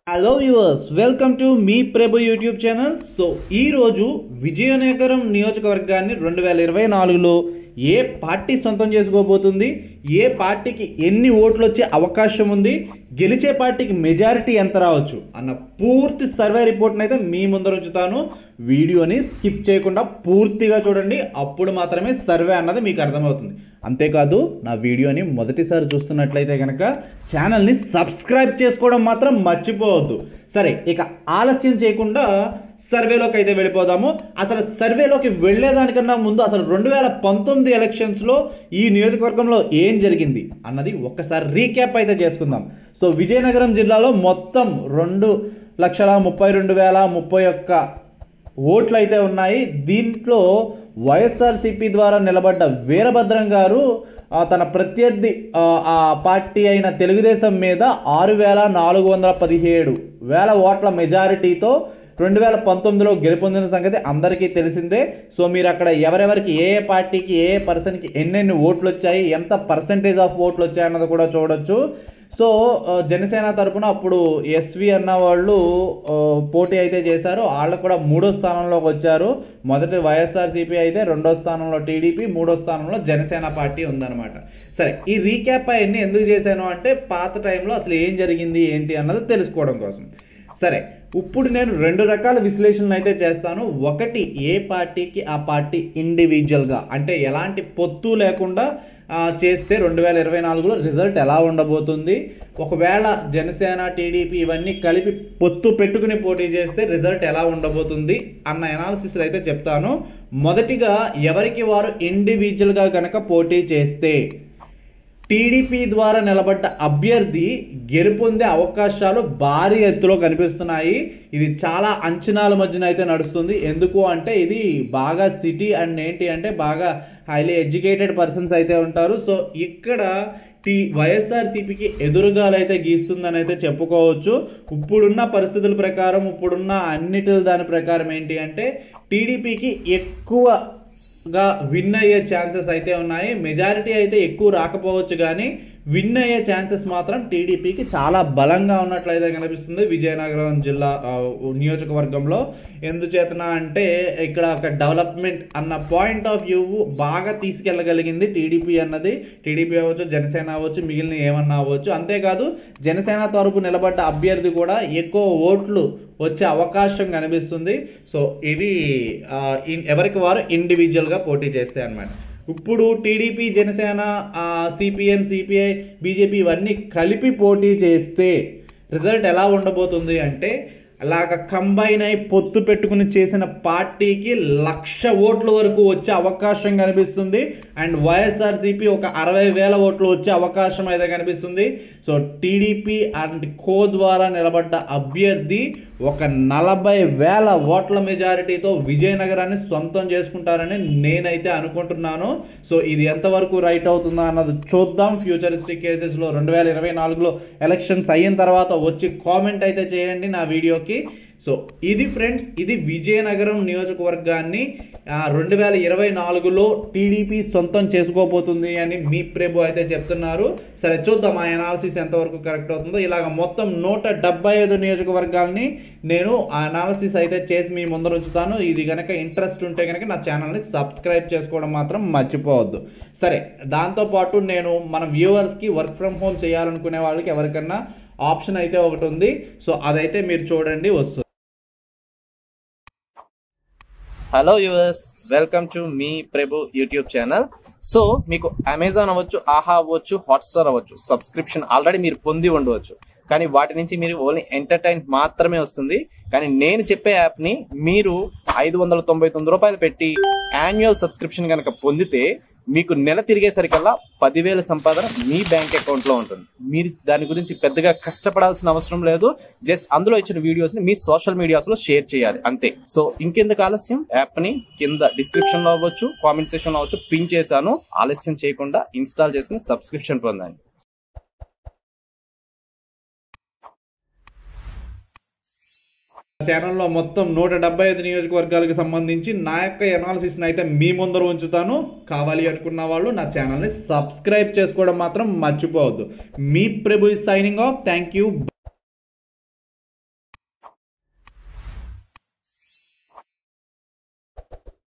hello viewers welcome to మీ Prabhu YouTube channel so ఈ రోజు విజయనగరం నియోజకవర్గాన్ని రెండు వేల ఇరవై నాలుగులో ఏ పార్టీ సొంతం చేసుకోబోతుంది ఏ పార్టీకి ఎన్ని ఓట్లు వచ్చే అవకాశం ఉంది గెలిచే పార్టీకి మెజారిటీ ఎంత రావచ్చు అన్న పూర్తి సర్వే రిపోర్ట్ని అయితే మీ ముందర ఉంచుతాను వీడియోని స్కిప్ చేయకుండా పూర్తిగా చూడండి అప్పుడు మాత్రమే సర్వే అన్నది మీకు అర్థమవుతుంది అంతేకాదు నా వీడియోని మొదటిసారి చూస్తున్నట్లయితే కనుక ఛానల్ని సబ్స్క్రైబ్ చేసుకోవడం మాత్రం మర్చిపోవద్దు సరే ఇక ఆలస్యం చేయకుండా సర్వేలోకి అయితే వెళ్ళిపోదాము అసలు సర్వేలోకి వెళ్ళేదానికన్నా ముందు అసలు రెండు వేల పంతొమ్మిది ఎలక్షన్స్లో ఈ నియోజకవర్గంలో ఏం జరిగింది అన్నది ఒక్కసారి రీక్యాప్ అయితే చేసుకుందాం సో విజయనగరం జిల్లాలో మొత్తం రెండు లక్షల ముప్పై రెండు వేల ముప్పై ఒక్క ఓట్లు అయితే ఉన్నాయి దీంట్లో వైఎస్ఆర్సీపీ ద్వారా నిలబడ్డ వీరభద్రం గారు ఆ, తన ప్రత్యర్థి ఆ, ఆ పార్టీ అయిన తెలుగుదేశం మీద ఆరు వేల నాలుగు వందల పదిహేడు వేల ఓట్ల మెజారిటీతో రెండు వేల పంతొమ్మిదిలో గెలుపొందిన సంగతి అందరికీ తెలిసిందే సో మీరు అక్కడ ఎవరెవరికి ఏ ఏ పార్టీకి ఏ ఏ పర్సన్కి ఎన్నెన్ని ఓట్లు వచ్చాయి ఎంత పర్సంటేజ్ ఆఫ్ ఓట్లు వచ్చాయి అన్నది కూడా చూడొచ్చు సో ఆ, జనసేన తరపున అప్పుడు ఎస్వి అన్న వాళ్ళు ఆ, పోటీ అయితే చేశారు వాళ్ళు కూడా మూడో స్థానంలోకి వచ్చారు మొదటి వైఎస్ఆర్సీపీ అయితే రెండో స్థానంలో టీడీపీ మూడో స్థానంలో జనసేన పార్టీ ఉందన్నమాట సరే ఈ రీక్యాప్ అవన్నీ ఎందుకు చేశాను అంటే పాత టైంలో అసలు ఏం జరిగింది ఏంటి అన్నది తెలుసుకోవడం కోసం సరే ఇప్పుడు నేను రెండు రకాల విశ్లేషణలు అయితే చేస్తాను ఒకటి ఏ పార్టీకి ఆ పార్టీ ఇండివిజువల్గా అంటే ఎలాంటి పొత్తు లేకుండా ఆ, చేస్తే రెండు వేల ఇరవై నాలుగులో రిజల్ట్ ఎలా ఉండబోతుంది ఒకవేళ జనసేన టీడీపీ ఇవన్నీ కలిపి పొత్తు పెట్టుకుని పోటీ చేస్తే రిజల్ట్ ఎలా ఉండబోతుంది అన్న ఎనాలిసిస్ అయితే చెప్తాను మొదటిగా ఎవరికి వారు ఇండివిజువల్గా కనుక పోటీ చేస్తే టీడీపీ ద్వారా నిలబడ్డ అభ్యర్థి గెలుపొందే అవకాశాలు భారీ ఎత్తులో కనిపిస్తున్నాయి ఇది చాలా అంచనాల మధ్యన అయితే నడుస్తుంది ఎందుకు అంటే ఇది బాగా సిటీ అండ్ ఏంటి అంటే బాగా హైలీ ఎడ్యుకేటెడ్ పర్సన్స్ అయితే ఉంటారు సో ఇక్కడ టీ వైఎస్ఆర్సీపీకి ఎదురుగాలు అయితే గీస్తుందని అయితే చెప్పుకోవచ్చు ఇప్పుడున్న పరిస్థితుల ప్రకారం ఇప్పుడున్న అన్నిటి దాని ప్రకారం ఏంటి అంటే టీడీపీకి ఎక్కువ గా విన్ అయ్యే ఛాన్సెస్ అయితే ఉన్నాయి మెజారిటీ అయితే ఎక్కువ రాకపోవచ్చు కానీ విన్ అయ్యే ఛాన్సెస్ మాత్రం టీడీపీకి చాలా బలంగా ఉన్నట్లయితే కనిపిస్తుంది విజయనగరం జిల్లా ఆ, నియోజకవర్గంలో ఎందుచేతన అంటే ఇక్కడ ఒక డెవలప్మెంట్ అన్న పాయింట్ ఆఫ్ వ్యూ బాగా తీసుకెళ్ళగలిగింది టీడీపీ అన్నది టీడీపీ అవ్వచ్చు జనసేన అవ్వచ్చు మిగిలిన ఏమన్నా అవ్వచ్చు అంతేకాదు జనసేన తరపు నిలబడ్డ అభ్యర్థి కూడా ఎక్కువ ఓట్లు వచ్చే అవకాశం కనిపిస్తుంది సో ఇది ఆ, ఇన్- ఎవరికి వారు ఇండివిజువల్గా పోటీ చేస్తే అన్నమాట ఇప్పుడు TDP Janasena CPM CPI BJP ఇవన్నీ కలిపి పోటీ చేస్తే రిజల్ట్ ఎలా ఉండబోతుంది అంటే అలాగ కంబైన్ అయి పొత్తు పెట్టుకుని చేసిన పార్టీకి లక్ష ఓట్ల వరకు వచ్చే అవకాశం కనిపిస్తుంది అండ్ వైఎస్ఆర్సీపీ ఒక అరవై వేల ఓట్లు వచ్చే అవకాశం అయితే కనిపిస్తుంది సో టీడీపీ అండ్ కో ద్వారా నిలబడ్డ అభ్యర్థి ఒక నలభై వేల ఓట్ల మెజారిటీతో విజయనగరాన్ని సొంతం చేసుకుంటారని నేనైతే అనుకుంటున్నాను సో ఇది ఎంతవరకు రైట్ అవుతుందా అన్నది చూద్దాం ఫ్యూచరిస్టిక్ కేసెస్లో రెండు వేల ఇరవై నాలుగులో ఎలక్షన్స్ అయిన తర్వాత వచ్చి కామెంట్ అయితే చేయండి నా వీడియోకి సో ఇది ఫ్రెండ్స్ ఇది విజయనగరం నియోజకవర్గాన్ని రెండు వేల ఇరవై నాలుగులో టీడీపీ సొంతం చేసుకోబోతుంది అని మీ ప్రభు అయితే చెప్తున్నారు సరే చూద్దాం ఆ అనాలిసిస్ ఎంతవరకు కరెక్ట్ అవుతుందో ఇలాగ మొత్తం నూట డెబ్బై ఐదు నియోజకవర్గాల్ని నేను ఆ అనాలిసిస్ అయితే చేసి మీ ముందర ఉంచుతాను ఇది కనుక ఇంట్రెస్ట్ ఉంటే కనుక నా ఛానల్ని సబ్స్క్రైబ్ చేసుకోవడం మాత్రం మర్చిపోవద్దు సరే దాంతోపాటు నేను మన వ్యూవర్స్కి వర్క్ ఫ్రమ్ హోమ్ చేయాలనుకునే వాళ్ళకి ఎవరికన్నా ఆప్షన్ అయితే ఒకటి ఉంది సో అదైతే మీరు చూడండి వస్తుంది హలో యూవర్స్ వెల్కమ్ టు మీ ప్రభు యూట్యూబ్ ఛానల్ సో మీకు అమెజాన్ అవ్వచ్చు ఆహా అవ్వచ్చు హాట్స్టార్ అవ్వచ్చు సబ్స్క్రిప్షన్ ఆల్రెడీ మీరు పొంది ఉండవచ్చు కానీ వాటి నుంచి మీరు ఓన్లీ ఎంటర్టైన్ మాత్రమే వస్తుంది కానీ నేను చెప్పే యాప్ని మీరు ఐదు వందల తొంభై తొమ్మిది రూపాయలు పెట్టి యాన్యువల్ సబ్స్క్రిప్షన్ కనుక పొందితే మీకు నెల తిరిగేసరికల్లా పదివేల సంపాదన మీ బ్యాంక్ అకౌంట్ లో ఉంటుంది మీరు దాని గురించి పెద్దగా కష్టపడాల్సిన అవసరం లేదు జస్ట్ అందులో ఇచ్చిన వీడియోస్ ని మీ సోషల్ మీడియాస్ లో షేర్ చేయాలి అంతే సో ఇంకెందుకు ఆలస్యం యాప్ ని కింద డిస్క్రిప్షన్ లో అవ్వచ్చు కామెంట్ సెక్షన్ లో అవ్వచ్చు పిన్ చేశాను ఆలస్యం చేయకుండా ఇన్స్టాల్ చేసుకుని సబ్స్క్రిప్షన్ పొందండి ఛానల్లో మొత్తం నూట డెబ్బై ఐదు నియోజకవర్గాలకు సంబంధించి నా యొక్క ఎనాలిసిస్ని అయితే మీ ముందర ఉంచుతాను కావాలి అనుకున్న వాళ్ళు నా ఛానల్ని సబ్స్క్రైబ్ చేసుకోవడం మాత్రం మర్చిపోవద్దు మీ Prabhu signing off thank you